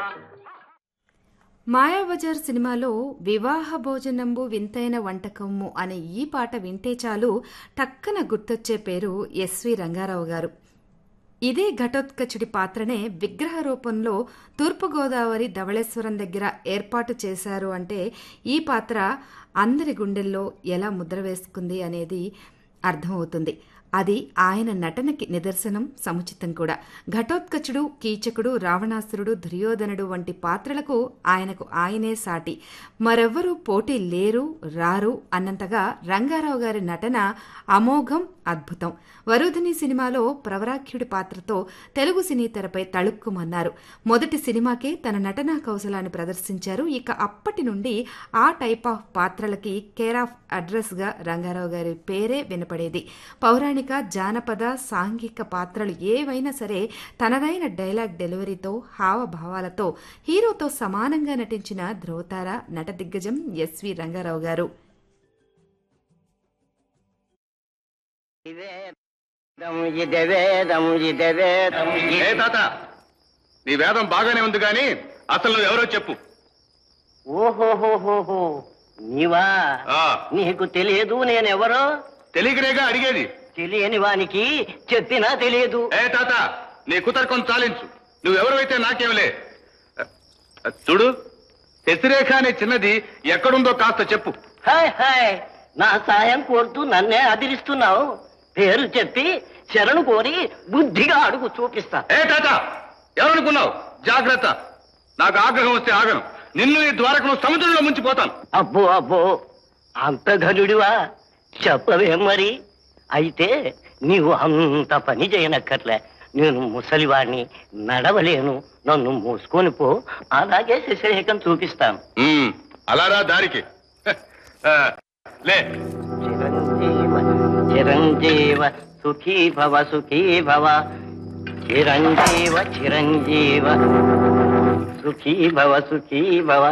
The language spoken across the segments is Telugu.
మాయాబజార్ సినిమాలో వివాహ భోజనంబు వింతైన వంటకము అనే ఈ పాట వింటే చాలు టక్కన గుర్తొచ్చే పేరు ఎస్వి రంగారావు గారు ఇదే ఘటోత్కచుడి పాత్రనే విగ్రహ రూపంలో తూర్పుగోదావరి ధవళేశ్వరం దగ్గర ఏర్పాటు చేశారు అంటే ఈ పాత్ర అందరి గుండెల్లో ఎలా ముద్ర వేసుకుంది అనేది అర్థమవుతుంది అది ఆయన నటనకి నిదర్శనం సముచితం కూడా ఘటోత్కచుడు కీచకుడు రావణాసురుడు దుర్యోధనుడు వంటి పాత్రలకు ఆయనకు ఆయనే సాటి మరెవ్వరూ పోటీ లేరు రారు అన్నంతగా రంగారావు గారి నటన అమోఘం అద్భుతం వరుధిని సినిమాలో ప్రవరాఖ్యుడి పాత్రతో తెలుగు సినీ తెరపై తళుక్కుమన్నారు మొదటి సినిమాకే తన నటనా కౌశలాన్ని ప్రదర్శించారు ఇక అప్పటి నుండి ఆ టైప్ ఆఫ్ పాత్రలకి కేర్ ఆఫ్ అడ్రస్ గా రంగారావు గారి పేరే వినపడేది పౌరాణిక జానపద సాంఘిక పాత్రలు ఏవైనా సరే తనదైన డైలాగ్ డెలివరీతో హావభావాలతో హీరోతో సమానంగా నటించిన ధ్రువతార నట దిగ్గజం ఎస్వి రంగారావు గారు ఇదేదం ఇదే వేదం ఇదే వేదం ఏ తాత నీ వేదం బాగానే ఉంది కానీ అసలు నువ్వు ఎవరో చెప్పు ఓహోహోహోహో నీవా ఆ నీకు తెలియదు నేనెవరో తెలియకనేగా అడిగేది తెలియని వానికి చెప్పినా తెలియదు ఏ తాత నీ కుతర్కం చాలించు నువ్వెవరైతే నాకేంలే అ, చూడు శశిరేఖ అనే చిన్నది ఎక్కడుందో కాస్త చెప్పు హాయ్ హాయ్ నా సాయం కోరుతూ నన్నే అదిరిస్తున్నావు పేరు చెప్పి శరణు కోరి బుద్ధిగా అడుగు చూపిస్తా ఏ తాత ఎవరనుకున్నావు జాగ్రత్త నాకు ఆగ్రహం వస్తే ఆగను నిన్ను ఈ ద్వారకను సముద్రంలో ముంచిపోతాను అబ్బో అబ్బో అంత ఘనుడివా చెప్పవేం మరి అయితే నీవు అంత పని చేయనక్కర్లే నేను ముసలివాణ్ణి నడవలేను నన్ను మూసుకొని పో అలాగే శశిరేఖం చూపిస్తాను ఉమ్, అలారా దారికి హ, ఆ, లే చిరంజీవ చిరంజీవ సుఖీ భవ సుఖీ భవ చిరంజీవ చిరంజీవ సుఖీ భవ సుఖీ భవ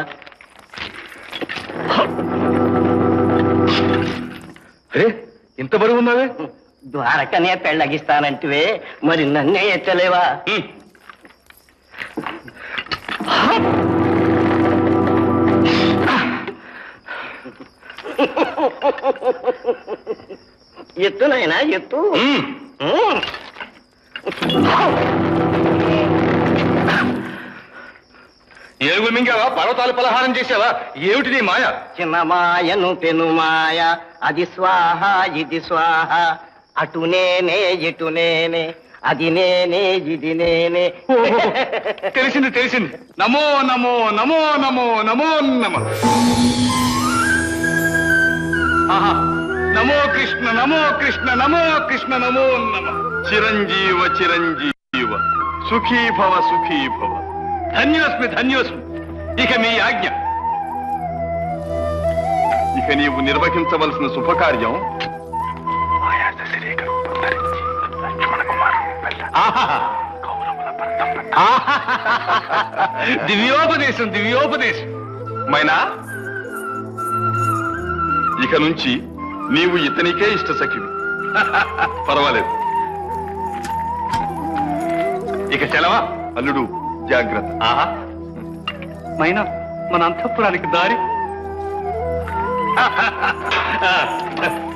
అరే ఇంత బరువు ఉన్నావే ద్వారకనే పెళ్ళగిస్తానంటివే మరి నన్నే ఎత్తలేవా ఉమ్. ఎత్తునైనా ఎత్తు ఉమ్. ఉమ్. ఏనుగు మింగావా పర్వతాలు పలహారం చేసావా ఏమిటి నీ మాయ చిన్న మాయను పెను మాయ అది స్వాహ ఇది స్వాహ అటు నేనే ఇటు నేనే అది నేనే ఇది నేనే తెలిసింది తెలిసింది నమో నమో నమో నమో నమో నమ ఆహా నమో కృష్ణ నమో కృష్ణ నమో కృష్ణ నమో నమ చిరంజీవ చిరంజీవ సుఖీ భవ సుఖీ భవ ధన్యోస్మి ధన్యోస్మి ఇక మీ ఆజ్ఞ ఇక నీవు నిర్వహించవలసిన శుభకార్యం ఆహాహా. ఆహాహా. దివ్యోపదేశం దివ్యోపదేశం మైనా ఇక నుంచి నీవు ఇతనికే ఇష్ట సఖివి పర్వాలేదు ఇక సెలవా అల్లుడు జాగ్రత్త ఆహా మైనా మన అంతఃపురానికి దారి